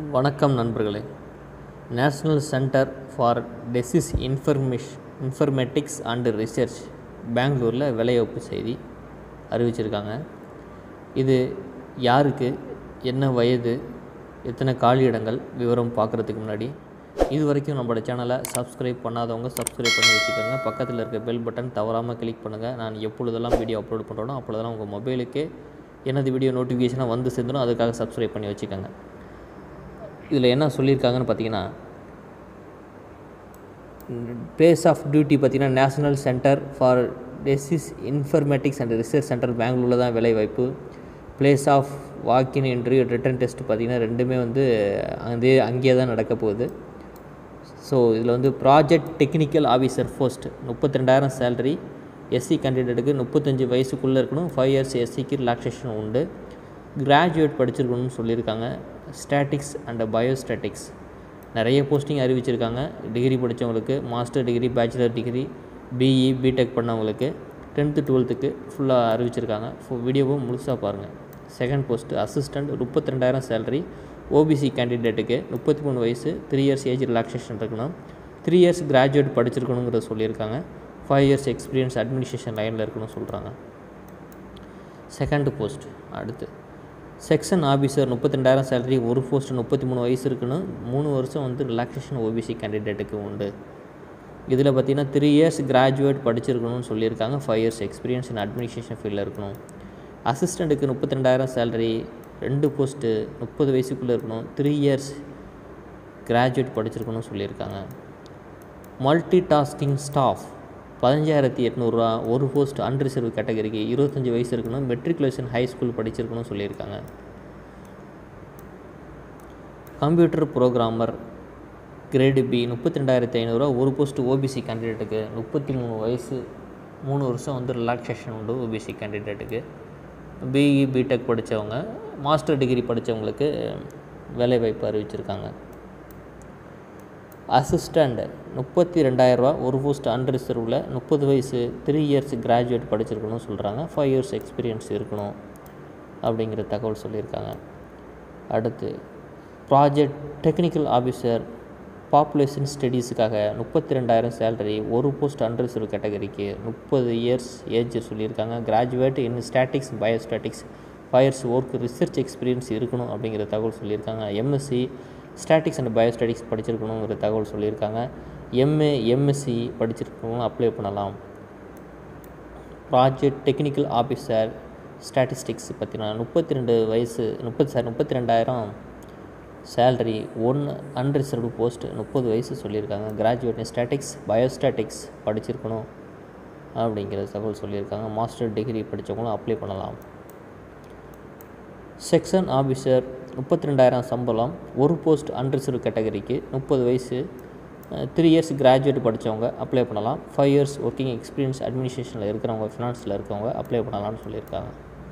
வணக்கம் நண்பர்களே national centre for disease information informatics and research பெங்களூரில் வேலைவாய்ப்பு செய்தி அறிவிச்சிருக்காங்க இது யாருக்கு என்ன வயது எத்தனை காலியிடங்கள் விவரம் பார்க்குறதுக்கு முன்னாடி இது வரைக்கும் நம்மளோட சேனலை சப்ஸ்கிரைப் பண்ணாதவங்க சப்ஸ்கிரைப் பண்ணி வச்சுக்கோங்க பக்கத்தில் இருக்க பெல் பட்டன் தவறாமல் கிளிக் பண்ணுங்கள் நான் எப்பொழுதெல்லாம் வீடியோ அப்லோட் பண்ணுறேனோ அப்பொழுதெல்லாம் உங்கள் மொபைலுக்கே எனது வீடியோ நோட்டிஃபிகேஷனாக வந்து சேர்ந்துடும் அதுக்காக சப்ஸ்கிரைப் பண்ணி வச்சுக்கோங்க இதில் என்ன சொல்லியிருக்காங்கன்னு பார்த்தீங்கன்னா பிளேஸ் ஆஃப் டியூட்டி பார்த்தீங்கன்னா national centre for disease informatics and research centre பெங்களூரில் தான் வேலைவாய்ப்பு place of walk in interview written test பார்த்திங்கன்னா ரெண்டுமே வந்து அதே அங்கேயே தான் நடக்க போகுது ஸோ இதில் வந்து ப்ராஜெக்ட் டெக்னிக்கல் ஆஃபீஸர் போஸ்ட் முப்பத்தி ரெண்டாயிரம் சேலரி எஸ்சி கேண்டிடேட்டுக்கு முப்பத்தஞ்சு வயசுக்குள்ளே இருக்கணும் ஃபைவ் இயர்ஸ் எஸ்சிக்கு ரிலாக்ஸேஷன் உண்டு கிராஜுவேட் படிச்சிருக்கணும்னு சொல்லியிருக்காங்க ஸ்டாட்டிக்ஸ் அண்ட் பயோஸ்டாட்டிக்ஸ் நிறைய போஸ்டிங் அறிவிச்சிருக்காங்க டிகிரி படித்தவங்களுக்கு master degree bachelor degree BE BTech பண்ணவங்களுக்கு டென்த்து டுவெல்த்துக்கு ஃபுல்லாக அறிவிச்சிருக்காங்க வீடியோவும் முழுசாக பாருங்கள் செகண்ட் போஸ்ட்டு அசிஸ்டண்ட் முப்பத்தி ரெண்டாயிரம் சேலரி ஓபிசி கேண்டிடேட்டுக்கு முப்பத்தி மூணு வயசு த்ரீ இயர்ஸ் ஏஜ் ரிலாக்ஸேஷன் இருக்கணும் த்ரீ இயர்ஸ் கிராஜுவேட் படிச்சிருக்கணுங்கிறத சொல்லியிருக்காங்க ஃபைவ் இயர்ஸ் எக்ஸ்பீரியன்ஸ் அட்மினிஸ்ட்ரேஷன் லைனில் இருக்கணும்னு சொல்கிறாங்க செகண்ட் போஸ்ட் அடுத்து செக்ஷன் ஆஃபீஸர் முப்பத்தி ரெண்டாயிரம் சேலரி ஒரு போஸ்ட் முப்பத்தி மூணு வயசு இருக்குன்னு மூணு வருஷம் வந்து ரிலாக்ஸேஷன் ஓபிசி கேண்டிடேட்டுக்கு உண்டு இதில் பார்த்தீங்கன்னா த்ரீ இயர்ஸ் கிராஜுவேட் படிச்சிருக்கணும்னு சொல்லியிருக்காங்க five years experience in administration ஃபீல்டில் இருக்கணும் அசிஸ்டண்ட்டுக்கு முப்பத்தி ரெண்டாயிரம் சேலரி ரெண்டு போஸ்ட்டு முப்பது வயசுக்குள்ளே இருக்கணும் த்ரீ இயர்ஸ் கிராஜுவேட் படிச்சிருக்கணும்னு சொல்லியிருக்காங்க மல்டி டாஸ்கிங் ஸ்டாஃப் பதினஞ்சாயிரத்தி எட்நூறுரூவா ஒரு போஸ்ட் அன்ரிசர்வ் கேட்டகரிக்கு இருபத்தஞ்சி வயசு இருக்கணும் மெட்ரிகுலேஷன் ஹை ஸ்கூல் படிச்சிருக்கணும்னு சொல்லியிருக்காங்க கம்ப்யூட்டர் ப்ரோக்ராமர் கிரேடு பி முப்பத்தி ரெண்டாயிரத்தி ஐநூறுரூவா ஒரு போஸ்ட் ஓபிசி கேண்டிடேட்டுக்கு முப்பத்தி மூணு வயசு மூணு வருஷம் வந்து ரிலாக்ஸேஷன் உண்டு ஓபிசி கேண்டிடேட்டுக்கு பிஇ பிடெக் படித்தவங்க மாஸ்டர் டிகிரி படித்தவங்களுக்கு வேலைவாய்ப்பு அறிவிச்சிருக்காங்க அசிஸ்டண்ட் முப்பத்தி ரெண்டாயிரரூவா ஒரு போஸ்ட் அன்ரிசர்வில் முப்பது வயசு த்ரீ இயர்ஸ் கிராஜுவேட் படிச்சிருக்கணும்னு சொல்கிறாங்க ஃபைவ் இயர்ஸ் எக்ஸ்பீரியன்ஸ் இருக்கணும் அப்படிங்கிற தகவல் சொல்லியிருக்காங்க அடுத்து ப்ராஜெக்ட் டெக்னிக்கல் ஆஃபீஸர் பாப்புலேஷன் ஸ்டடீஸுக்காக முப்பத்தி ரெண்டாயிரம் சேலரி ஒரு போஸ்ட் அன்ரிசர்வ் கேட்டகரிக்கு முப்பது இயர்ஸ் ஏஜ் சொல்லியிருக்காங்க graduate in statistics biostatistics five years work research experience இருக்கணும் அப்படிங்கிற தகவல் சொல்லியிருக்காங்க எம்எஸ்சி ஸ்டாட்டிக்ஸ் அண்ட் பயோஸ்டாட்டிக்ஸ் படிச்சிருக்கணுங்கிற தகவல் சொல்லியிருக்காங்க எம்ஏ எம்எஸ்சி படிச்சிருக்கவங்க அப்ளை பண்ணலாம் ப்ராஜெக்ட் டெக்னிக்கல் ஆஃபீஸர் ஸ்டாட்டிஸ்டிக்ஸ் பார்த்தீங்கன்னா முப்பத்தி ரெண்டு வயசு முப்பத்தி சார் முப்பத்தி ரெண்டாயிரம் சேல்ரி ஒன் அன்ரிசர்வ்டு போஸ்ட் முப்பது வயசு சொல்லியிருக்காங்க கிராஜுவேட் ஸ்டாட்டிக்ஸ் பயோஸ்டாட்டிக்ஸ் படிச்சிருக்கணும் அப்படிங்கிற தகவல் சொல்லியிருக்காங்க மாஸ்டர் டிகிரி படித்தவங்களும் அப்ளை பண்ணலாம் செக்ஷன் ஆஃபீஸர் முப்பத்தி ரெண்டாயிரம் சம்பளம் ஒரு போஸ்ட் அன்ரிசர்வ் கேட்டகரிக்கு முப்பது வயசு த்ரீ இயர்ஸ் கிராஜுவேட் படித்தவங்க அப்ளை பண்ணலாம் ஃபைவ் இயர்ஸ் ஒர்க்கிங் எக்ஸ்பீரியன்ஸ் அட்மினிஸ்ட்ரேஷனில் இருக்கிறவங்க ஃபினான்ஸில் இருக்கவங்க அப்ளை பண்ணலாம்னு சொல்லியிருக்காங்க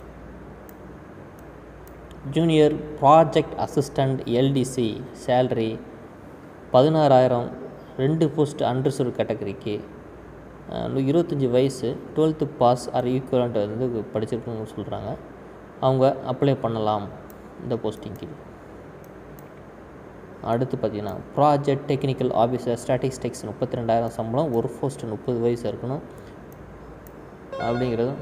junior project assistant LDC salary பதினாறாயிரம் ரெண்டு போஸ்ட் அன்ரிசர்வ் கேட்டகரிக்கு இருபத்தஞ்சி வயசு டுவெல்த்து பாஸ் ஆர் ஈக்குவலண்ட் வந்து படிச்சிருக்கணும்னு சொல்கிறாங்க அவங்க அப்ளை பண்ணலாம் இந்த போஸ்டிங்க்கு அடுத்து பார்த்தீங்கன்னா ப்ராஜெக்ட் டெக்னிக்கல் ஆஃபீஸர் ஸ்டாட்டிஸ்டிக்ஸ் முப்பத்தி ரெண்டாயிரம் சம்பளம் ஒரு போஸ்ட் முப்பது வயசு இருக்கணும் அப்படிங்கிறது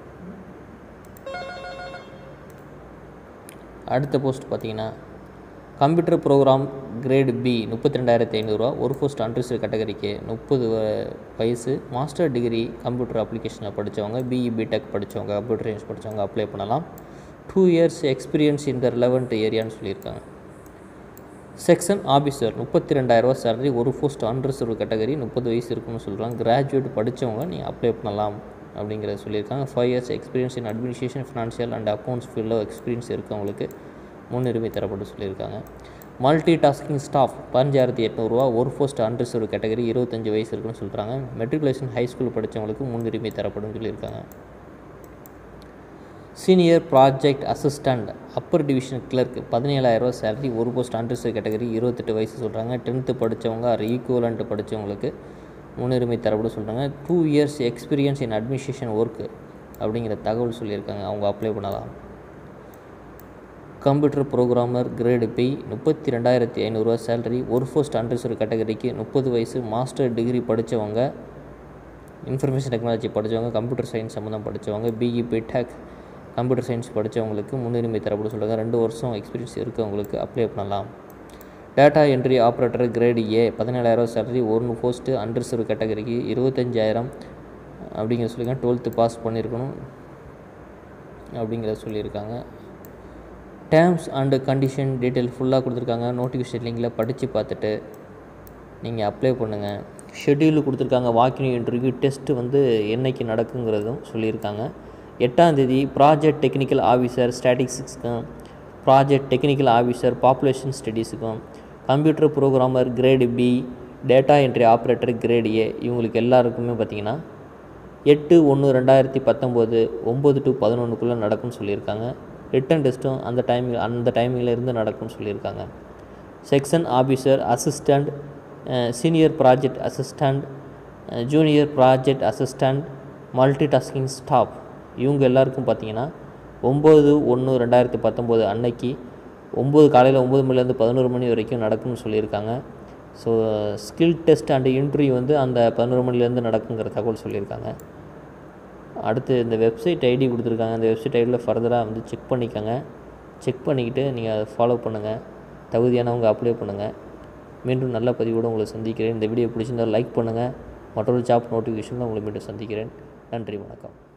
அடுத்த போஸ்ட் பார்த்தீங்கன்னா கம்ப்யூட்டர் ப்ரோக்ராம் கிரேடு பி முப்பத்தி ரெண்டாயிரத்தி ஐநூறுரூவா ஒரு போஸ்ட் அன்ரிசர்வ் கேட்டகரிக்கு முப்பது வயசு மாஸ்டர் டிகிரி கம்ப்யூட்டர் அப்ளிகேஷனில் படித்தவங்க பிஇ பிடெக் படித்தவங்க கம்ப்யூட்டர் சயின்ஸ் படித்தவங்க அப்ளை பண்ணலாம் டூ இயர்ஸ் எக்ஸ்பீரியன்ஸ் இந்த ரிலவெண்ட் ஏரியான்னு சொல்லியிருக்காங்க செக்ஷன் ஆஃபீஸர் முப்பத்தி ரெண்டாயிரரூவா சேலரி ஒரு போஸ்ட் அன்ரிசர்வ் கேட்டகரி முப்பது வயசு இருக்குன்னு சொல்கிறாங்க கிராஜுவேட் படித்தவங்க நீ அப்ளை பண்ணலாம் அப்படிங்கிறத சொல்லியிருக்காங்க five years experience in administration financial and accounts ஃபீல்டில் எக்ஸ்பீரியன்ஸ் இருக்கவங்களுக்கு முன்னுரிமை தரப்பட்டு சொல்லியிருக்காங்க மல்டி டாஸ்கிங் ஸ்டாஃப் பதினஞ்சாயிரத்தி எட்நூறுரூவா ஒரு போஸ்ட் அன்ரிசர்வ் கேட்டகரி இருபத்தஞ்சி வயசு இருக்குன்னு சொல்கிறாங்க மெட்ரிகுலேஷன் ஹை ஸ்கூல் படித்தவங்களுக்கு முன்னுரிமை தரப்படும் சொல்லியிருக்காங்க senior project assistant upper division clerk பதினேழாயிரரூவா சேலரி ஒரு போஸ்ட் அன்ரிசர்வ் கேட்டகரி இருபத்தெட்டு வயசு சொல்கிறாங்க டென்த்து படித்தவங்க ஆர் ஈக்குவலண்ட் படித்தவங்களுக்கு முன்னுரிமை தரப்படும் சொல்கிறாங்க two years experience in administration work அப்படிங்கிற தகவல் சொல்லியிருக்காங்க அவங்க அப்ளை பண்ணலாம் கம்ப்யூட்டர் ப்ரோக்ராமர் கிரேடு பி முப்பத்தி ரெண்டாயிரத்தி ஐநூறுரூவா சேலரி ஒரு ஃபோஸ்ட் அன்ரிசர்வ் கேட்டகரிக்கு முப்பது வயசு மாஸ்டர் டிகிரி படித்தவங்க இன்ஃபர்மேஷன் டெக்னாலஜி படித்தவங்க கம்ப்யூட்டர் சயின்ஸ் சம்மந்தம் படித்தவங்க பிஇ பிடெக் கம்ப்யூட்டர் சயின்ஸ் படித்தவங்களுக்கு முன்னுரிமை தரப்படும் சொல்லுங்க ரெண்டு வருஷம் எக்ஸ்பீரியன்ஸ் இருக்கவங்களுக்கு அப்ளை பண்ணலாம் data entry operator grade A பதினேழாயிரம் சேலரி ஒரு போஸ்ட்டு அன்ரிசர்வ் கேட்டகரிக்கு இருபத்தஞ்சாயிரம் அப்படிங்கிற சொல்லியிருக்காங்க டுவெல்த்து பாஸ் பண்ணியிருக்கணும் அப்படிங்கிறத சொல்லியிருக்காங்க டேர்ம்ஸ் அண்டு கண்டிஷன் டீட்டெயில் ஃபுல்லாக கொடுத்துருக்காங்க நோட்டிஃபிகேஷன் லிங்கில் படித்து பார்த்துட்டு நீங்கள் அப்ளை பண்ணுங்கள் ஷெட்யூல் கொடுத்துருக்காங்க வாக்கிங் இன்டர்வியூ டெஸ்ட்டு வந்து என்னைக்கு நடக்குங்கிறதும் சொல்லியிருக்காங்க எட்டாந்தேதி ப்ராஜெக்ட் டெக்னிக்கல் ஆஃபீஸர் ஸ்டாட்டிக்ஸுக்கும் ப்ராஜெக்ட் டெக்னிக்கல் ஆஃபீஸர் பாப்புலேஷன் ஸ்டடீஸுக்கும் computer programmer grade B data entry operator grade A இவங்களுக்கு எல்லாருக்குமே பார்த்திங்கன்னா எட்டு ஒன்று ரெண்டாயிரத்தி பத்தொம்போது ஒம்பது டு பதினொன்றுக்குள்ளே நடக்கும்னு சொல்லியிருக்காங்க ரிட்டன் டெஸ்ட்டும் அந்த டைமிங் அந்த டைமிங்கில் இருந்து நடக்கும்னு சொல்லியிருக்காங்க section officer assistant senior project assistant junior project assistant multi tasking staff இவங்க எல்லாருக்கும் பார்த்தீங்கன்னா ஒம்பது ஒன்று ரெண்டாயிரத்தி பத்தொம்போது அன்னைக்கு ஒம்பது காலையில் ஒம்பது மணிலேருந்து பதினோரு மணி வரைக்கும் நடக்கும்னு சொல்லியிருக்காங்க so skill test and interview வந்து அந்த பதினோரு மணிலேருந்து நடக்குங்கிற தகவல் சொல்லியிருக்காங்க அடுத்து இந்த வெப்சைட் ஐடி கொடுத்துருக்காங்க அந்த வெப்சைட் ஐடியில் ஃபர்தராக வந்து செக் பண்ணிக்கோங்க செக் பண்ணிக்கிட்டு நீங்கள் அதை ஃபாலோ பண்ணுங்கள் தகுதியானவங்க அப்ளை பண்ணுங்கள் மீண்டும் நல்ல பதிவோடு உங்களை சந்திக்கிறேன் இந்த வீடியோ பிடிச்சிருந்தால் லைக் பண்ணுங்கள் மற்றொரு ஜாப் நோட்டிஃபிகேஷனில் உங்களை மீண்டும் சந்திக்கிறேன் நன்றி வணக்கம்